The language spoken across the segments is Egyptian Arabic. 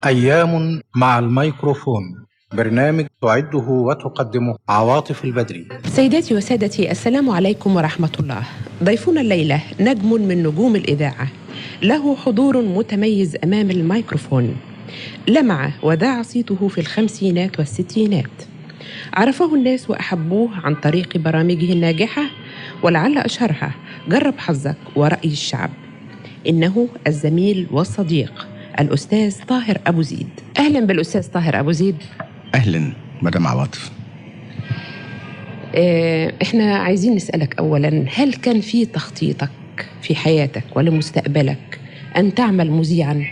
أيام مع الميكروفون برنامج تعده وتقدمه عواطف البدري سيداتي وسادتي السلام عليكم ورحمة الله ضيفنا الليلة نجم من نجوم الإذاعة له حضور متميز أمام الميكروفون لمع وذاع صيته في الخمسينات والستينات عرفه الناس وأحبوه عن طريق برامجه الناجحة ولعل أشهرها جرب حظك ورأي الشعب إنه الزميل والصديق الأستاذ طاهر أبو زيد أهلا بالأستاذ طاهر أبو زيد اهلا مدام عواطف آه، احنا عايزين نسألك أولا هل كان في تخطيطك في حياتك ولمستقبلك أن تعمل مذيعا؟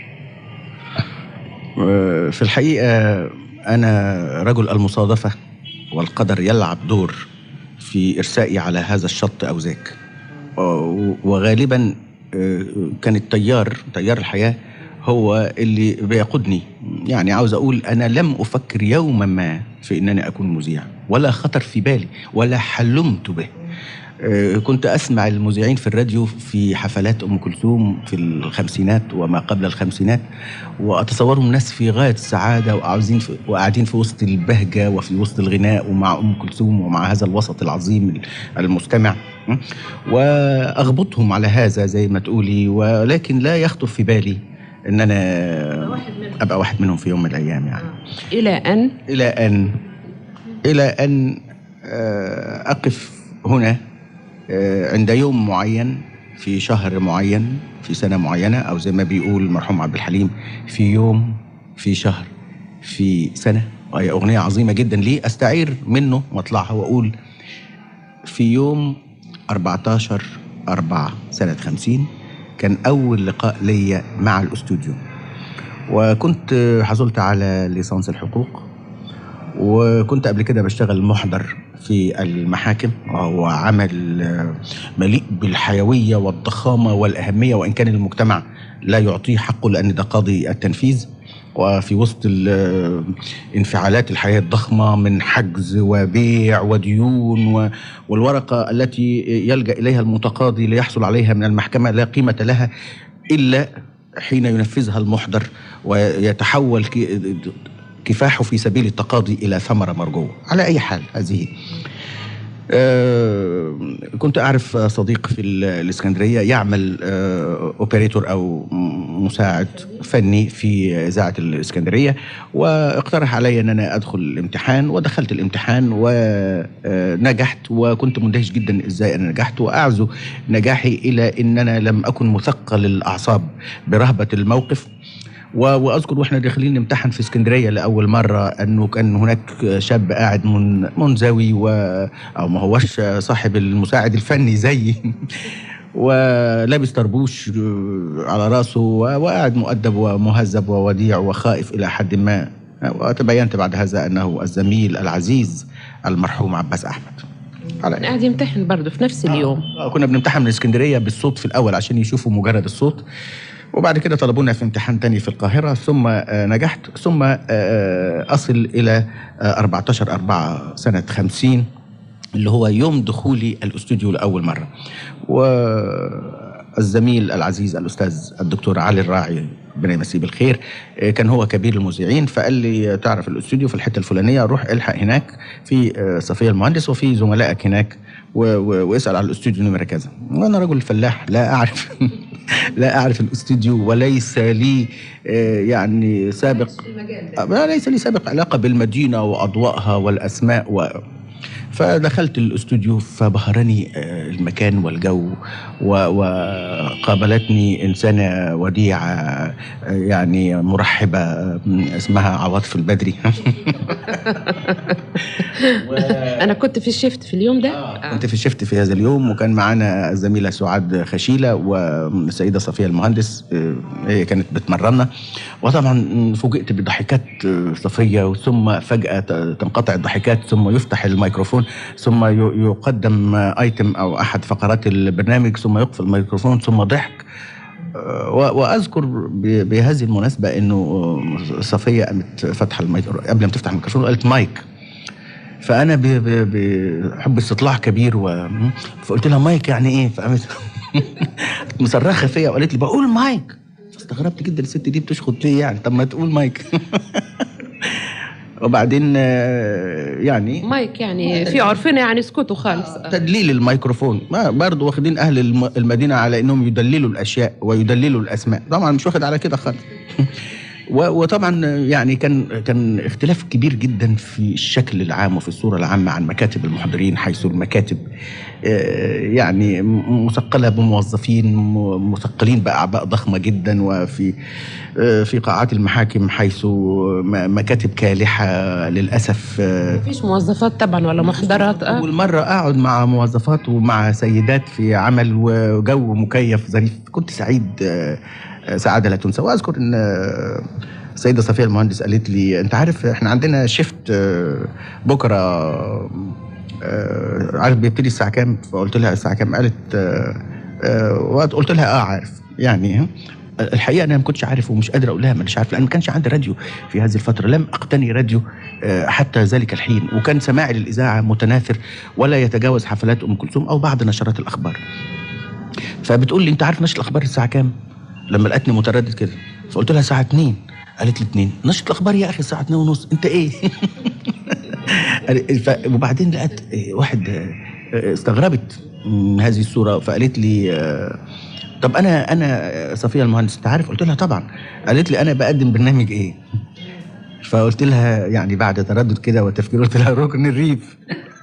آه، في الحقيقه انا رجل المصادفه والقدر يلعب دور في ارسائي على هذا الشط او ذاك آه، وغالبا آه، كان التيار تيار الحياه هو اللي بيقودني يعني عاوز اقول انا لم افكر يوما ما في انني اكون مذيع ولا خطر في بالي ولا حلمت به آه، كنت اسمع المذيعين في الراديو في حفلات ام كلثوم في الخمسينات وما قبل الخمسينات واتصورهم ناس في غايه السعاده وعاوزين في وقاعدين في وسط البهجه وفي وسط الغناء ومع ام كلثوم ومع هذا الوسط العظيم المستمع م? واغبطهم على هذا زي ما تقولي ولكن لا يخطر في بالي ان انا ابقى واحد منهم في يوم من الايام يعني إلى أن الى ان الى ان آه، اقف هنا آه، عند يوم معين في شهر معين في سنه معينه او زي ما بيقول المرحوم عبد الحليم في يوم في شهر في سنه وهي اغنيه عظيمه جدا لي استعير منه واطلعها واقول في يوم 14 4 سنه 50 كان اول لقاء ليا مع الاستوديو وكنت حصلت على ليسانس الحقوق وكنت قبل كده بشتغل محضر في المحاكم وهو عمل آه، مليء بالحيوية والضخامة والأهمية وإن كان المجتمع لا يعطيه حقه لأن ده قاضي التنفيذ وفي وسط ال- انفعالات الحياة الضخمة من حجز وبيع وديون و- والورقة التي يلجأ إليها المتقاضي ليحصل عليها من المحكمة لا قيمة لها إلا حين ينفذها المحضر ويتحول ك- كفاحه في سبيل التقاضي الى ثمره مرجوه على اي حال هذه آه، كنت اعرف صديق في ال- الاسكندريه يعمل آه، اوبريتور او م- مساعد فني في اذاعه الاسكندريه واقترح علي ان انا ادخل الامتحان ودخلت الامتحان ونجحت وكنت مندهش جدا ازاي انا نجحت واعزو نجاحي الى ان انا لم اكن مثقل الاعصاب برهبه الموقف و- واذكر واحنا داخلين نمتحن في اسكندريه لاول مره انه كان هناك شاب قاعد من منزوي و او ما هوش صاحب المساعد الفني زيي ولابس طربوش على راسه و- وقاعد مؤدب ومهذب ووديع وخائف الى حد ما وتبينت بعد هذا انه الزميل العزيز المرحوم عباس احمد على قاعد يمتحن برضه في نفس اليوم آه، كنا بنمتحن من اسكندريه بالصوت في الاول عشان يشوفوا مجرد الصوت وبعد كده طلبونا في امتحان تاني في القاهرة ثم آه، نجحت ثم آه، أصل إلى آه، 14 4 سنة 50 اللي هو يوم دخولي الاستوديو لأول مرة والزميل العزيز الأستاذ الدكتور علي الراعي ربنا يمسيه بالخير آه، كان هو كبير المذيعين فقال لي تعرف الاستوديو في الحتة الفلانية روح الحق هناك في آه، صفية المهندس وفي زملائك هناك و- و- واسأل على الاستوديو نمرة كذا وأنا رجل فلاح لا أعرف لا أعرف الاستوديو وليس لي آه، يعني سابق آه، ليس لي سابق علاقة بالمدينة وأضواءها والأسماء و فدخلت الاستوديو فبهرني آه، المكان والجو و- وقابلتني إنسانة وديعة آه، يعني مرحبة آه، اسمها عواطف البدري و... أنا كنت في الشيفت في اليوم ده آه. كنت في الشفت في هذا اليوم وكان معانا الزميلة سعاد خشيلة والسيدة صفية المهندس آه، هي كانت بتمرنا وطبعا فوجئت بضحكات آه، صفية ثم فجأة ت- تنقطع الضحكات ثم يفتح الميكروفون ثم ي- يقدم آه، ايتم او احد فقرات البرنامج ثم يقفل الميكروفون ثم ضحك آه، و- واذكر ب- بهذه المناسبه انه آه، صفيه قامت فاتحه الميكروفون قبل ما تفتح الميكروفون قالت مايك فانا ب- ب- بحب استطلاع كبير و... فقلت لها مايك يعني ايه فقامت مصرخه فيا وقالت لي بقول مايك استغربت جدا الست دي بتشخط ليه يعني طب ما تقول مايك وبعدين آه، يعني مايك يعني في عرفنا يعني اسكتوا خالص تدليل الميكروفون ما برضه واخدين اهل الم- المدينه على انهم يدللوا الاشياء ويدللوا الاسماء طبعا مش واخد على كده خالص و- وطبعا يعني كان كان اختلاف كبير جدا في الشكل العام وفي الصوره العامه عن مكاتب المحضرين حيث المكاتب آه، يعني م- مثقله بموظفين م- مثقلين باعباء ضخمه جدا وفي آه، في قاعات المحاكم حيث م- مكاتب كالحه للاسف آه، مفيش موظفات طبعا ولا محضرات اه أول مرة أقعد مع موظفات ومع سيدات في عمل وجو مكيف ظريف كنت سعيد آه، آه، سعادة لا تنسى وأذكر إن آه، السيدة صفية المهندس قالت لي أنت عارف إحنا عندنا شيفت آه، بكرة آه، عارف بيبتدي الساعة كام فقلت لها الساعة كام قالت آه، آه، وقت قلت لها اه عارف يعني ها؟ الحقيقه انا ما كنتش عارف ومش قادر اقول لها مانيش عارف لان ما كانش عندي راديو في هذه الفتره لم اقتني راديو آه، حتى ذلك الحين وكان سماعي للاذاعه متناثر ولا يتجاوز حفلات ام كلثوم او بعض نشرات الاخبار فبتقول لي انت عارف نشره الاخبار الساعه كام لما لقتني متردد كده فقلت لها الساعه 2 قالت لي 2 نشره الاخبار يا اخي الساعه 2 ونص انت ايه ف- وبعدين لقيت آه، واحد آه، آه، استغربت من هذه الصوره فقالت لي آه، طب انا انا صفيه المهندس انت عارف قلت لها طبعا قالت لي انا بقدم برنامج ايه فقلت لها يعني بعد تردد كده وتفكير قلت لها ركن الريف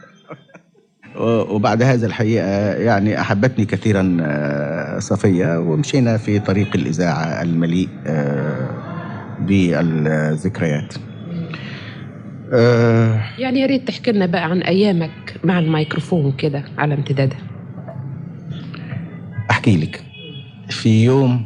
و- وبعد هذا الحقيقه يعني احبتني كثيرا آه، صفيه ومشينا في طريق الاذاعه المليء آه، بالذكريات آه، يعني يا ريت تحكي لنا بقى عن ايامك مع الميكروفون كده على امتدادها احكي لك في يوم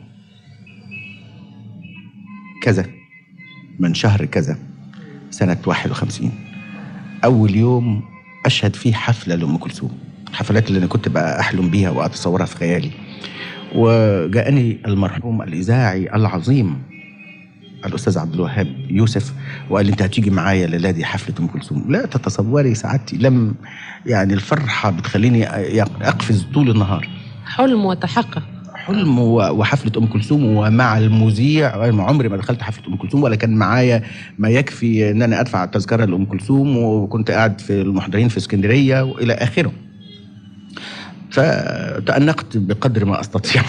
كذا من شهر كذا سنة 51 أول يوم أشهد فيه حفلة لأم كلثوم الحفلات اللي أنا كنت بقى أحلم بيها وأتصورها في خيالي وجاءني المرحوم الإذاعي العظيم الأستاذ عبد الوهاب يوسف وقال لي أنت هتيجي معايا الليلة دي حفلة أم كلثوم لا تتصوري سعادتي لم يعني الفرحة بتخليني أقفز طول النهار حلم وتحقق حلم و- وحفله ام كلثوم ومع المذيع أنا عمري ما دخلت حفله ام كلثوم ولا كان معايا ما يكفي ان انا ادفع التذكره لام كلثوم وكنت قاعد في المحضرين في اسكندريه والى اخره فتأنقت بقدر ما استطيع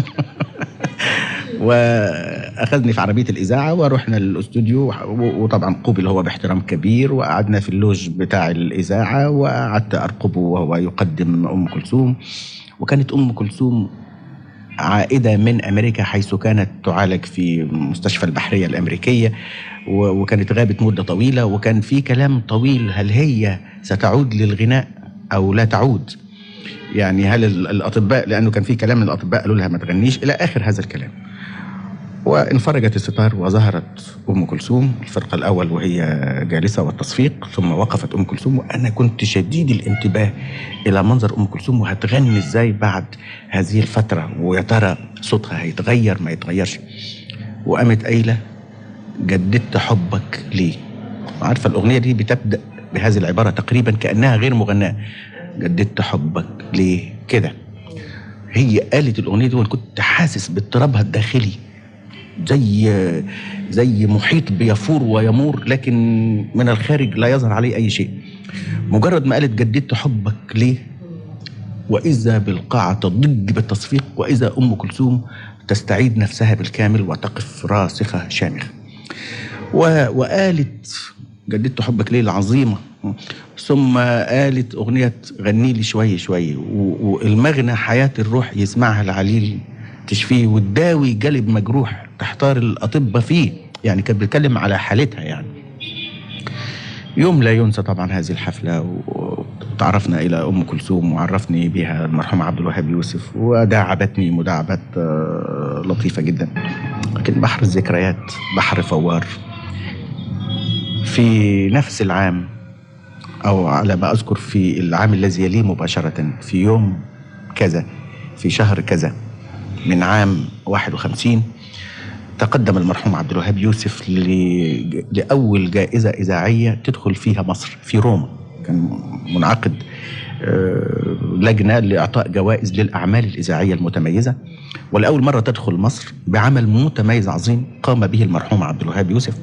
واخذني في عربيه الاذاعه ورحنا الاستوديو و- وطبعا قوبل هو باحترام كبير وقعدنا في اللوج بتاع الاذاعه وقعدت ارقبه وهو يقدم ام كلثوم وكانت ام كلثوم عائدة من أمريكا حيث كانت تعالج في مستشفى البحرية الأمريكية و- وكانت غابت مدة طويلة وكان في كلام طويل هل هي ستعود للغناء أو لا تعود يعني هل ال- الأطباء لأنه كان في كلام من الأطباء قالوا لها ما تغنيش إلى آخر هذا الكلام وانفرجت الستار وظهرت ام كلثوم الفرقه الاول وهي جالسه والتصفيق ثم وقفت ام كلثوم وانا كنت شديد الانتباه الى منظر ام كلثوم وهتغني ازاي بعد هذه الفتره ويا ترى صوتها هيتغير ما يتغيرش وقامت قايله جددت حبك ليه عارفه الاغنيه دي بتبدا بهذه العباره تقريبا كانها غير مغناه جددت حبك ليه كده هي قالت الاغنيه دي وانا كنت حاسس باضطرابها الداخلي زي زي محيط بيفور ويمور لكن من الخارج لا يظهر عليه اي شيء مجرد ما قالت جددت حبك ليه واذا بالقاعه تضج بالتصفيق واذا ام كلثوم تستعيد نفسها بالكامل وتقف راسخه شامخه و... وقالت جددت حبك ليه العظيمه ثم قالت اغنيه غني لي شوي شوي و... والمغنى حياه الروح يسمعها العليل تشفيه وتداوي جلب مجروح تحتار الاطباء فيه يعني كانت بتتكلم على حالتها يعني يوم لا ينسى طبعا هذه الحفله و- وتعرفنا الى ام كلثوم وعرفني بها المرحوم عبد الوهاب يوسف وداعبتني مداعبات آه، لطيفه جدا لكن بحر الذكريات بحر فوار في نفس العام او على ما اذكر في العام الذي يليه مباشره في يوم كذا في شهر كذا من عام 51 تقدم المرحوم عبد الوهاب يوسف ل- لأول جائزة إذاعية تدخل فيها مصر في روما كان منعقد آه، لجنة لإعطاء جوائز للأعمال الإذاعية المتميزة ولأول مرة تدخل مصر بعمل متميز عظيم قام به المرحوم عبد الوهاب يوسف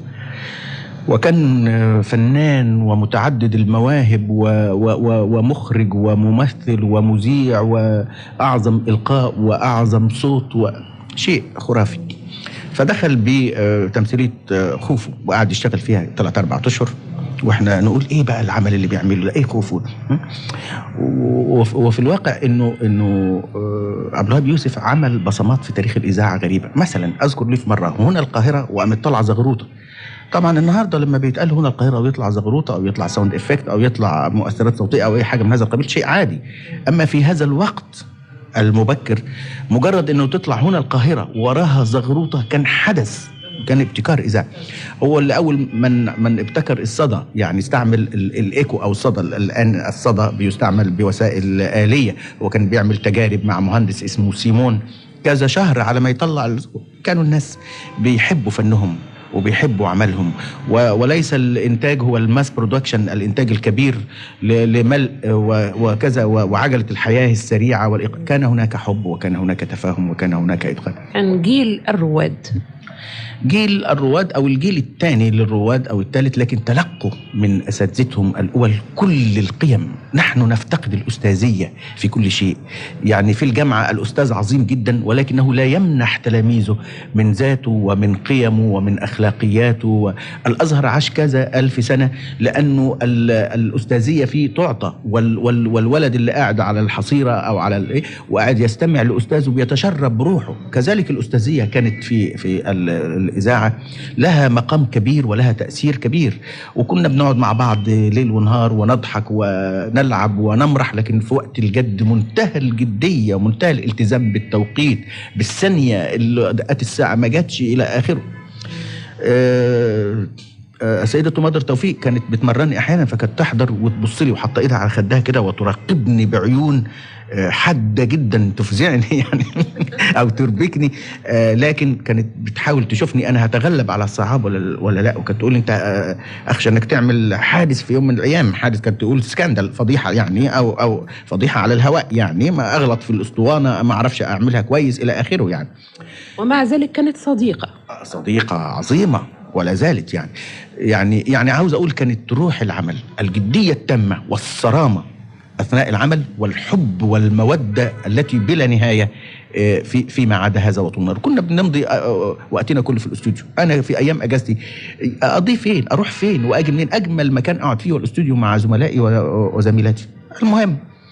وكان آه، فنان ومتعدد المواهب و و و ومخرج وممثل ومذيع وأعظم إلقاء وأعظم صوت وشيء خرافي فدخل بتمثيلية آه، خوفو وقعد يشتغل فيها ثلاث أربع أشهر واحنا نقول ايه بقى العمل اللي بيعمله ده ايه خوفو ده م? وف- وفي الواقع انه انه آه، عبد الوهاب يوسف عمل بصمات في تاريخ الاذاعه غريبه مثلا اذكر لي في مره هنا القاهره وقامت طالعه زغروطه طبعا النهارده لما بيتقال هنا القاهره ويطلع زغروطه او يطلع ساوند افكت او يطلع مؤثرات صوتيه او اي حاجه من هذا القبيل شيء عادي اما في هذا الوقت المبكر مجرد انه تطلع هنا القاهره وراها زغروطه كان حدث كان ابتكار اذاعي هو اللي اول من من ابتكر الصدى يعني استعمل ال- الايكو او الصدى الان الصدى بيستعمل بوسائل اليه هو كان بيعمل تجارب مع مهندس اسمه سيمون كذا شهر على ما يطلع ال- كانوا الناس بيحبوا فنهم وبيحبوا عملهم و- وليس الانتاج هو الماس برودكشن الانتاج الكبير ل- لملء و- وكذا و- وعجله الحياه السريعه والإق... كان هناك حب وكان هناك تفاهم وكان هناك اتقان كان جيل الرواد جيل الرواد او الجيل الثاني للرواد او الثالث لكن تلقوا من اساتذتهم الاول كل القيم نحن نفتقد الاستاذيه في كل شيء يعني في الجامعه الاستاذ عظيم جدا ولكنه لا يمنح تلاميذه من ذاته ومن قيمه ومن اخلاقياته الازهر عاش كذا الف سنه لانه ال- الاستاذيه فيه تعطى وال وال والولد اللي قاعد على الحصيره او على الايه وقاعد يستمع لاستاذه بيتشرب بروحه كذلك الاستاذيه كانت في في ال- الاذاعه لها مقام كبير ولها تاثير كبير وكنا بنقعد مع بعض ليل ونهار ونضحك ونلعب ونمرح لكن في وقت الجد منتهى الجديه ومنتهى الالتزام بالتوقيت بالثانيه اللي دقات الساعه ما جاتش الى اخره آه، آه، السيدة مادر توفيق كانت بتمرني احيانا فكانت تحضر وتبص لي وحاطه ايدها على خدها كده وتراقبني بعيون آه، حاده جدا تفزعني يعني او تربكني آه، لكن كانت بتحاول تشوفني انا هتغلب على الصعاب ولا ولا لا وكانت تقول لي انت آه، اخشى انك تعمل حادث في يوم من الايام حادث كانت تقول سكاندل فضيحه يعني او او فضيحه على الهواء يعني ما اغلط في الاسطوانه ما اعرفش اعملها كويس الى اخره يعني ومع ذلك كانت صديقة صديقة عظيمة ولا زالت يعني يعني يعني عاوز اقول كانت روح العمل الجدية التامة والصرامة اثناء العمل والحب والمودة التي بلا نهاية آه، في فيما عدا هذا وطول النهار كنا بنمضي آه، آه، وقتنا كله في الاستوديو انا في ايام اجازتي اقضي فين اروح فين واجي منين اجمل مكان اقعد فيه هو الاستوديو مع زملائي و- وزميلاتي المهم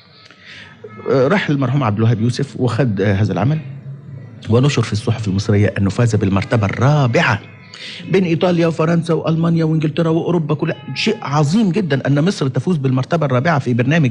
آه، راح المرحوم عبد الوهاب يوسف وخد آه، هذا العمل ونشر في الصحف المصرية أنه فاز بالمرتبة الرابعة بين إيطاليا وفرنسا وألمانيا وإنجلترا وأوروبا كلها شيء عظيم جدا أن مصر تفوز بالمرتبة الرابعة في برنامج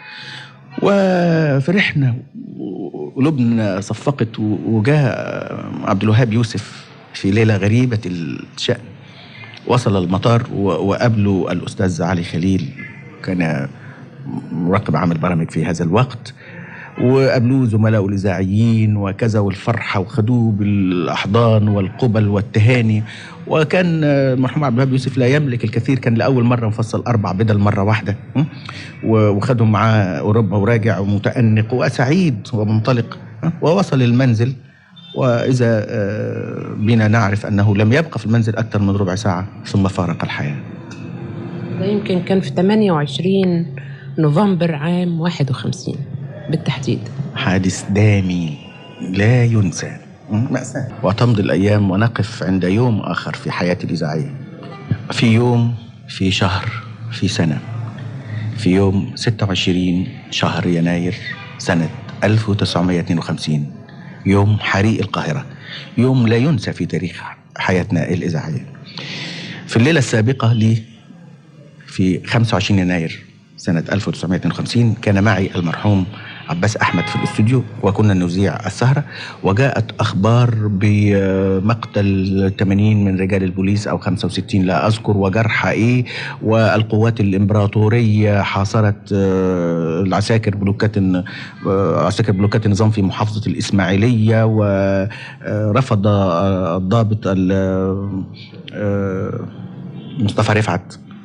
وفرحنا وقلوبنا صفقت و- وجاء عبد الوهاب يوسف في ليلة غريبة الشأن وصل المطار و- وقابله الأستاذ علي خليل كان مراقب عمل برامج في هذا الوقت وقابلوه زملائه الاذاعيين وكذا والفرحه وخدوه بالاحضان والقبل والتهاني وكان آه، المرحوم عبد الوهاب يوسف لا يملك الكثير كان لاول مره مفصل اربع بدل مره واحده م? و- وخدهم معاه اوروبا وراجع ومتانق وسعيد ومنطلق م? ووصل المنزل واذا آه، بنا نعرف انه لم يبقى في المنزل اكثر من ربع ساعه ثم فارق الحياه ده يمكن كان في 28 نوفمبر عام 51 بالتحديد حادث دامي لا ينسى مأساة وتمضي الأيام ونقف عند يوم آخر في حياتي الإذاعية في يوم في شهر في سنة في يوم 26 شهر يناير سنة 1952 يوم حريق القاهرة يوم لا ينسى في تاريخ حياتنا الإذاعية في الليلة السابقة لي في 25 يناير سنة 1952 كان معي المرحوم عباس أحمد في الاستوديو وكنا نذيع السهرة وجاءت أخبار بمقتل 80 من رجال البوليس أو 65 لا أذكر وجرحى إيه والقوات الإمبراطورية حاصرت آه، العساكر بلوكات آه، عساكر بلوكات النظام في محافظة الإسماعيلية ورفض الضابط ال- آه، مصطفى رفعت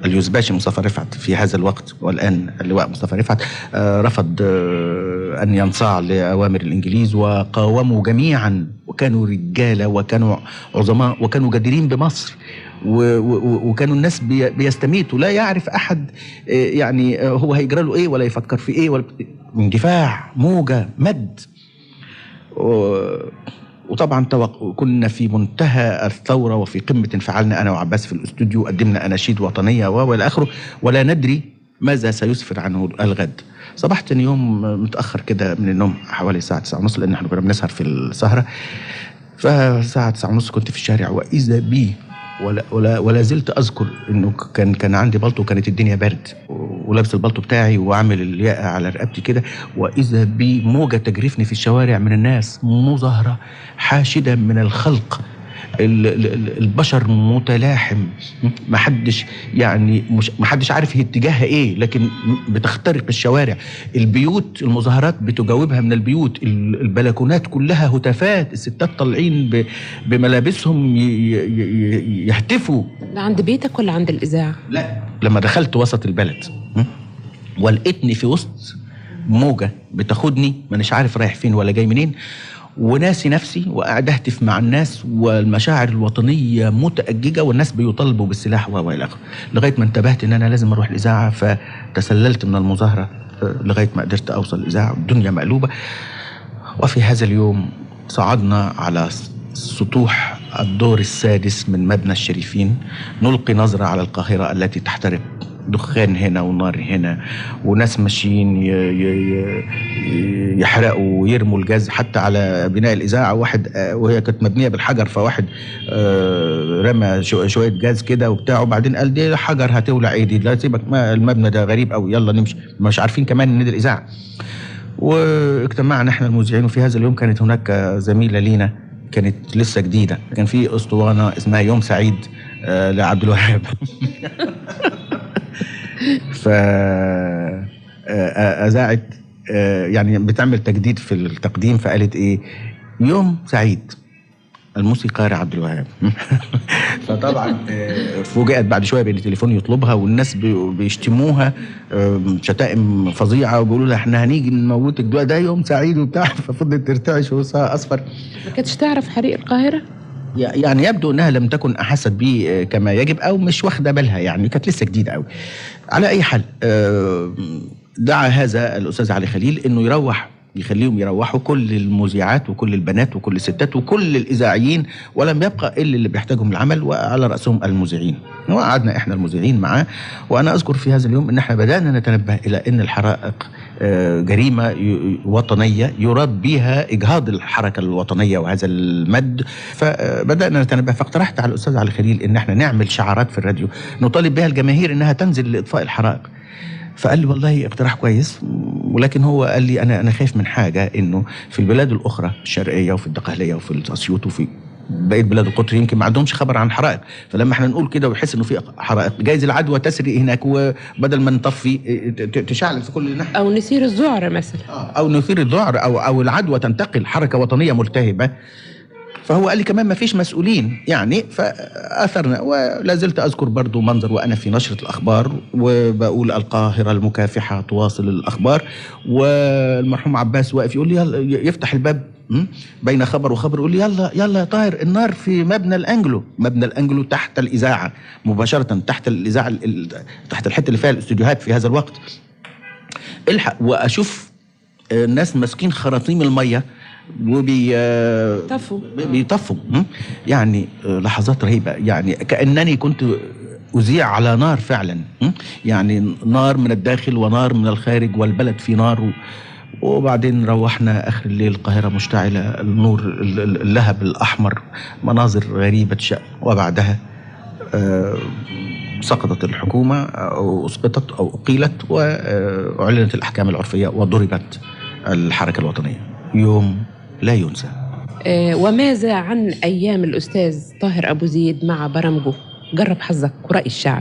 اليوزباشي مصطفى رفعت في هذا الوقت والان اللواء مصطفى رفعت آه، رفض آه، ان ينصاع لاوامر الانجليز وقاوموا جميعا وكانوا رجاله وكانوا عظماء وكانوا جديرين بمصر و- و- وكانوا الناس بي- بيستميتوا لا يعرف احد آه، يعني آه، هو هيجرى له ايه ولا يفكر في ايه ولا اندفاع موجه مد و- وطبعا توق... كنا في منتهى الثوره وفي قمه انفعالنا انا وعباس في الاستوديو قدمنا اناشيد وطنيه و- والى اخره ولا ندري ماذا سيسفر عنه الغد صبحت تاني يوم متاخر كده من النوم حوالي الساعه 9 ونص لان احنا كنا بنسهر في السهره فالساعه 9 ونص كنت في الشارع واذا بي ولا ولا ولا زلت اذكر انه كان كان عندي بلطو وكانت الدنيا برد ولابس البلطو بتاعي وعامل الياقه على رقبتي كده واذا بي موجه تجرفني في الشوارع من الناس مظاهره حاشده من الخلق ال- ال- ال- البشر متلاحم محدش يعني مش محدش عارف هي اتجاهها ايه لكن بتخترق الشوارع البيوت المظاهرات بتجاوبها من البيوت ال- البلكونات كلها هتافات الستات طالعين ب- بملابسهم ي- ي- ي- يهتفوا ده عند بيتك ولا عند الاذاعه لا لما دخلت وسط البلد م? ولقيتني في وسط موجة بتاخدني مانيش عارف رايح فين ولا جاي منين وناسي نفسي وقاعد اهتف مع الناس والمشاعر الوطنيه متأججه والناس بيطالبوا بالسلاح و والى اخره لغايه ما انتبهت ان انا لازم اروح الاذاعه فتسللت من المظاهره آه، لغايه ما قدرت اوصل الاذاعه الدنيا مقلوبه وفي هذا اليوم صعدنا على سطوح الدور السادس من مبنى الشريفين نلقي نظرة على القاهرة التي تحترق دخان هنا ونار هنا وناس ماشيين ي- ي- ي- يحرقوا ويرموا الجاز حتى على بناء الإذاعة واحد آه، وهي كانت مبنية بالحجر فواحد آه، رمى شو- شوية جاز كده وبتاع وبعدين قال دي حجر هتولع ايه دي لا سيبك ما المبنى ده غريب قوي يلا نمشي مش عارفين كمان ان دي الإذاعة واجتمعنا احنا المذيعين وفي هذا اليوم كانت هناك زميله لينا كانت لسه جديده كان في اسطوانه اسمها يوم سعيد آه، لعبد الوهاب ف آه، آه، اذاعت آه، يعني بتعمل تجديد في التقديم فقالت ايه يوم سعيد الموسيقار عبد الوهاب فطبعا آه، فوجئت بعد شويه بان التليفون يطلبها والناس بي- بيشتموها آه، شتائم فظيعه وبيقولوا لها احنا هنيجي نموتك ده ده يوم سعيد وبتاع ففضلت ترتعش ووشها اصفر ما كانتش تعرف حريق القاهره يعني يبدو انها لم تكن احست به آه، كما يجب او مش واخده بالها يعني كانت لسه جديده قوي على اي حال آه، دعا هذا الاستاذ علي خليل انه يروح يخليهم يروحوا كل المذيعات وكل البنات وكل الستات وكل الاذاعيين ولم يبقى الا اللي بيحتاجهم العمل وعلى راسهم المذيعين وقعدنا احنا المذيعين معاه وانا اذكر في هذا اليوم ان احنا بدانا نتنبه الى ان الحرائق آه، جريمه ي- وطنيه يراد بها اجهاض الحركه الوطنيه وهذا المد فبدانا نتنبه فاقترحت على الاستاذ علي خليل ان احنا نعمل شعارات في الراديو نطالب بها الجماهير انها تنزل لاطفاء الحرائق فقال لي والله اقتراح كويس ولكن هو قال لي انا انا خايف من حاجه انه في البلاد الاخرى الشرقيه وفي الدقهليه وفي الاسيوط وفي بقيه بلاد القطر يمكن ما عندهمش خبر عن حرائق فلما احنا نقول كده ويحس انه في حرائق جايز العدوى تسري هناك وبدل ما نطفي ت- ت- تشعل في كل ناحيه او نسير الذعر مثلا او نثير الذعر او او العدوى تنتقل حركه وطنيه ملتهبه فهو قال لي كمان ما فيش مسؤولين يعني فاثرنا ولا زلت اذكر برضو منظر وانا في نشره الاخبار وبقول القاهره المكافحه تواصل الاخبار والمرحوم عباس واقف يقول لي يلا يفتح الباب م? بين خبر وخبر يقول لي يلا يلا يا طاهر النار في مبنى الانجلو مبنى الانجلو تحت الاذاعه مباشره تحت الاذاعه ال- ال- تحت الحته اللي فيها الاستوديوهات في هذا الوقت الحق واشوف آه، ناس ماسكين خراطيم الميه وبي آه، طفوا بيطفوا م? يعني آه، لحظات رهيبه يعني كانني كنت اذيع على نار فعلا م? يعني نار من الداخل ونار من الخارج والبلد في نار و... وبعدين روحنا اخر الليل القاهره مشتعله النور ال- ال- اللهب الاحمر مناظر غريبه الشأن وبعدها آه، سقطت الحكومه او اسقطت او اقيلت واعلنت الاحكام العرفيه وضربت الحركه الوطنيه يوم لا ينسى آه، وماذا عن ايام الاستاذ طاهر ابو زيد مع برامجه جرب حظك وراي الشعب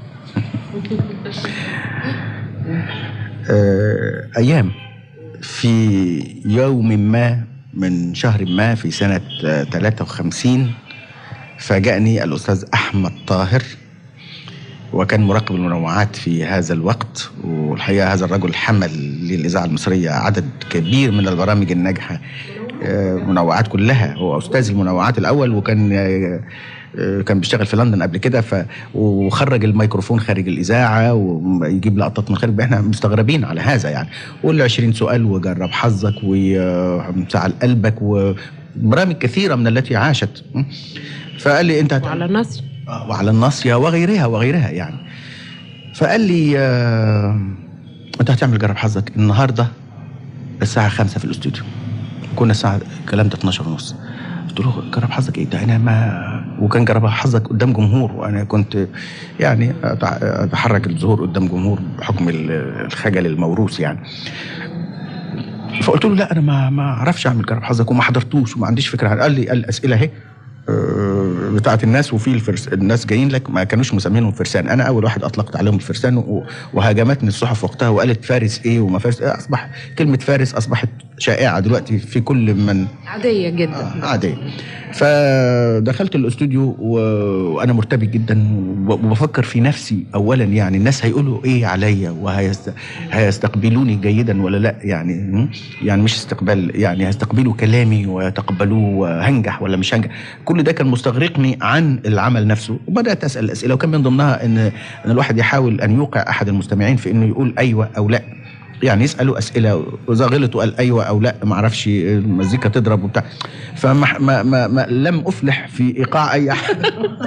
آه، أيام في يوم ما من شهر ما في سنة آه، 53 فاجأني الأستاذ أحمد طاهر وكان مراقب المنوعات في هذا الوقت والحقيقه هذا الرجل حمل للاذاعه المصريه عدد كبير من البرامج الناجحه آه، منوعات كلها هو استاذ المنوعات الاول وكان آه، آه، كان بيشتغل في لندن قبل كده ف وخرج الميكروفون خارج الاذاعه ويجيب لقطات من خارج احنا مستغربين على هذا يعني وال 20 سؤال وجرب حظك وسعى قلبك وبرامج كثيره من التي عاشت فقال لي انت هت- وعلى النصر آه، وعلى الناصية وغيرها وغيرها يعني فقال لي آه انت هتعمل جرب حظك النهارده الساعة خمسة في الاستوديو كنا الساعة الكلام ده 12 ونص قلت له جرب حظك ايه ده انا ما وكان جرب حظك قدام جمهور وانا كنت يعني أتع- اتحرك الظهور قدام جمهور بحكم ال- الخجل الموروث يعني فقلت له لا انا ما ما اعرفش اعمل جرب حظك وما حضرتوش وما عنديش فكره قال لي قال الاسئله اهي آه، بتاعت الناس وفي الفرس الناس جايين لك ما كانوش مسمينهم فرسان انا اول واحد اطلقت عليهم الفرسان و- وهاجمتني الصحف وقتها وقالت فارس ايه وما فارس إيه اصبح كلمه فارس اصبحت شائعه دلوقتي في كل من عادية جدا آه، عادية فدخلت الاستوديو و- وانا مرتبك جدا وب- وبفكر في نفسي اولا يعني الناس هيقولوا ايه عليا وهيستقبلوني جيدا ولا لا يعني م? يعني مش استقبال يعني هيستقبلوا كلامي ويتقبلوه هنجح ولا مش هنجح كل ده كان مستغرقني عن العمل نفسه وبدات اسال اسئله وكان من ضمنها ان ان الواحد يحاول ان يوقع احد المستمعين في انه يقول ايوه او لا يعني يسالوا اسئله واذا غلط وقال ايوه او لا ما اعرفش المزيكا تضرب وبتاع فما ما ما ما لم افلح في ايقاع اي احد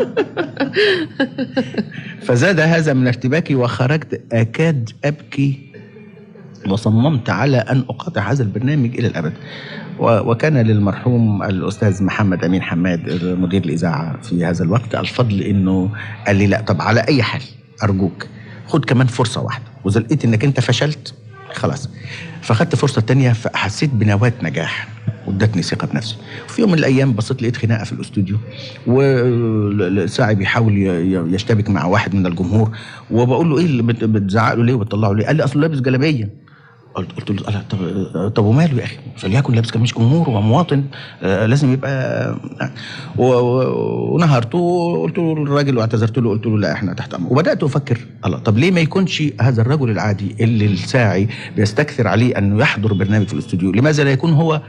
فزاد هذا من ارتباكي وخرجت اكاد ابكي وصممت على ان اقاطع هذا البرنامج الى الابد و- وكان للمرحوم الاستاذ محمد امين حماد مدير الاذاعه في هذا الوقت الفضل انه قال لي لا طب على اي حال ارجوك خد كمان فرصه واحده واذا لقيت انك انت فشلت خلاص فخدت فرصه تانية فحسيت بنواه نجاح وادتني ثقه بنفسي وفي يوم من الايام بصيت لقيت خناقه في الاستوديو والساعي بيحاول ي- ي- يشتبك مع واحد من الجمهور وبقول له ايه اللي بت- بتزعق له ليه وبتطلعه ليه قال لي اصله لابس جلابيه قلت قلت له قال طب طب وماله يا اخي فليكن لابس كميش جمهور ومواطن آه لازم يبقى آه و- و- ونهرته وقلت له للراجل واعتذرت له قلت له لا احنا تحت امر وبدات افكر الله طب ليه ما يكونش هذا الرجل العادي اللي الساعي بيستكثر عليه انه يحضر برنامج في الاستوديو لماذا لا يكون هو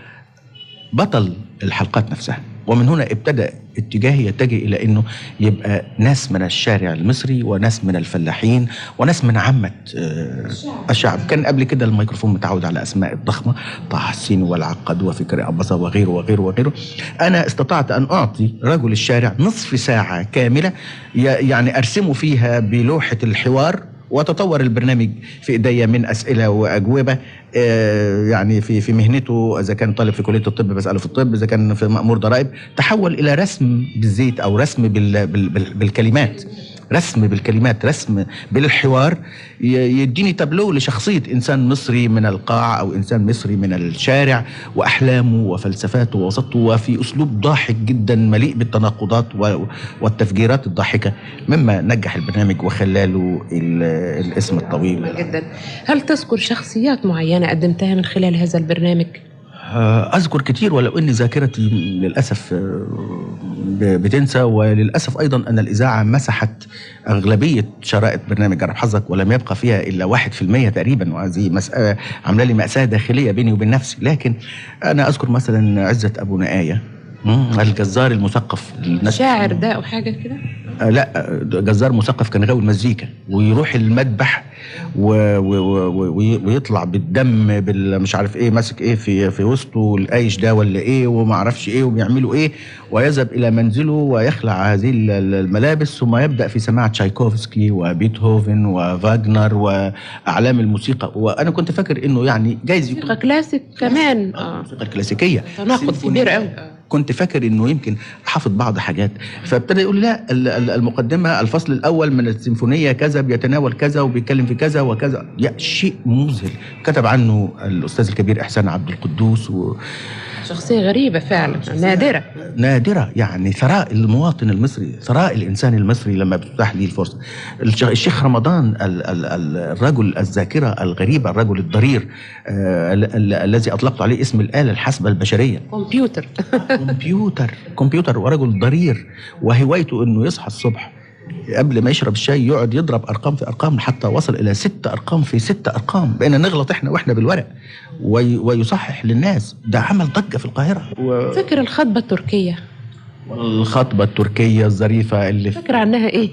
بطل الحلقات نفسها ومن هنا ابتدى اتجاهي يتجه الى انه يبقى ناس من الشارع المصري وناس من الفلاحين وناس من عامه آه، الشعب كان قبل كده الميكروفون متعود على اسماء الضخمه طه حسين والعقد وفكري ابصه وغيره وغيره وغيره انا استطعت ان اعطي رجل الشارع نصف ساعه كامله ي- يعني ارسمه فيها بلوحه الحوار وتطور البرنامج في ايديا من اسئله واجوبه آه، يعني في في مهنته اذا كان طالب في كليه الطب بساله في الطب اذا كان في مامور ضرائب تحول الى رسم بالزيت او رسم بال بال بال بالكلمات رسم بالكلمات رسم بالحوار ي- يديني تابلو لشخصيه انسان مصري من القاع او انسان مصري من الشارع واحلامه وفلسفاته ووسطه وفي اسلوب ضاحك جدا مليء بالتناقضات و- والتفجيرات الضاحكه مما نجح البرنامج وخلاله ال- الاسم الطويل جدا هل تذكر شخصيات معينة قدمتها من خلال هذا البرنامج؟ آه، اذكر كتير ولو ان ذاكرتي للاسف آه، ب- بتنسى وللاسف ايضا ان الاذاعه مسحت اغلبيه شرائط برنامج جرب حظك ولم يبقى فيها الا 1% تقريبا وهذه مساله عامله لي ماساه داخليه بيني وبين نفسي لكن انا اذكر مثلا عزه ابو نآيه مم، الجزار المثقف الناس- شاعر ده أو حاجة كده؟ آه، لا آه، جزار مثقف كان غاوي المزيكا ويروح المذبح و... و... و... وي- ويطلع بالدم بال مش عارف ايه ماسك ايه في في وسطه القايش ده ولا ايه وما اعرفش ايه وبيعملوا ايه ويذهب الى منزله ويخلع هذه ال- ال- الملابس ثم يبدا في سماع تشايكوفسكي وبيتهوفن وفاجنر واعلام الموسيقى وانا كنت فاكر انه يعني جايز يكون موسيقى كلاسيك كمان اه الموسيقى الكلاسيكيه تناقض كبير قوي كنت فاكر انه يمكن حافظ بعض حاجات فابتدى يقول لي لا ال- ال- المقدمه الفصل الاول من السيمفونيه كذا بيتناول كذا وبيتكلم في كذا وكذا يا شيء مذهل كتب عنه الاستاذ الكبير احسان عبد القدوس و... شخصية غريبة فعلا نادرة نادرة يعني ثراء المواطن المصري ثراء الإنسان المصري لما بتتاح لي الفرصة الش- الشيخ رمضان ال- ال- ال- الرجل الذاكرة الغريبة الرجل الضرير آه، ال- ال- الذي أطلقت عليه اسم الآلة الحاسبة البشرية كمبيوتر كمبيوتر كمبيوتر ورجل ضرير وهوايته انه يصحى الصبح قبل ما يشرب الشاي يقعد يضرب ارقام في ارقام حتى وصل الى ست ارقام في ست ارقام بقينا نغلط احنا واحنا بالورق وي ويصحح للناس ده عمل ضجه في القاهره فاكر الخطبة التركية والخطبه التركيه الظريفه اللي في فاكر عنها ايه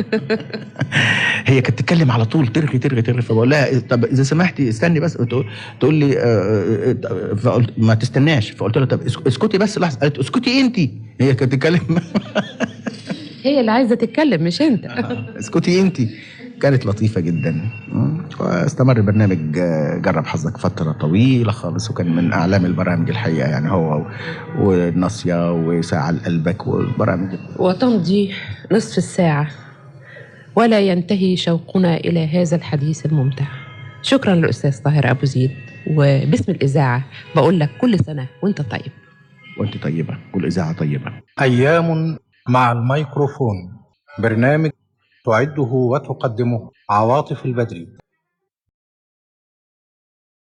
هي كانت تتكلم على طول ترغي ترغي ترغي فبقول لها طب اذا سمحتي استني بس تقول, تقول لي آه، آه، آه، فقلت ما تستناش فقلت لها طب اسك- اسكتي بس لحظه قالت اسكتي انت هي كانت تتكلم هي اللي عايزة تتكلم مش انت اسكتي انت كانت لطيفه جدا مم. واستمر البرنامج آه، جرب حظك فتره طويله خالص وكان من اعلام البرامج الحقيقه يعني هو والناصيه وساعه لقلبك والبرامج وتمضي نصف الساعة ولا ينتهي شوقنا إلى هذا الحديث الممتع شكرا للأستاذ طاهر أبو زيد وباسم الإذاعة بقول لك كل سنة وانت طيب وانت طيبه والاذاعه طيبه أيام مع الميكروفون برنامج تعده وتقدمه عواطف البدري